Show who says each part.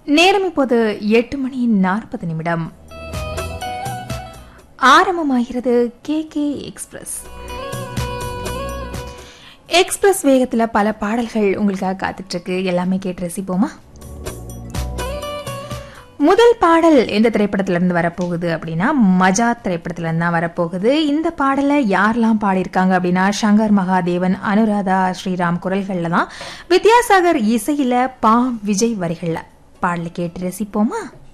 Speaker 1: நேரம் இப்போது எட்டு மணி நாற்பது நிமிடம் ஆரம்பமாகிறது கே கே எக்ஸ்பிரஸ் எக்ஸ்பிரஸ் வேகத்துல பல பாடல்கள் உங்களுக்காக காத்துட்டு இருக்கு எல்லாமே கேட்டு ரசிப்போமா முதல் பாடல் எந்த திரைப்படத்துல இருந்து வரப்போகுது அப்படின்னா மஜா திரைப்படத்துல இருந்து தான் வரப்போகுது இந்த பாடலை யாரெல்லாம் பாடியிருக்காங்க அப்படின்னா சங்கர் மகாதேவன் அனுராதா ஸ்ரீராம் குரல்கள்ல தான் வித்யாசாகர் இசையில பா விஜய் வரிகள்ல பாடலை கேட்டு ரசிப்போமா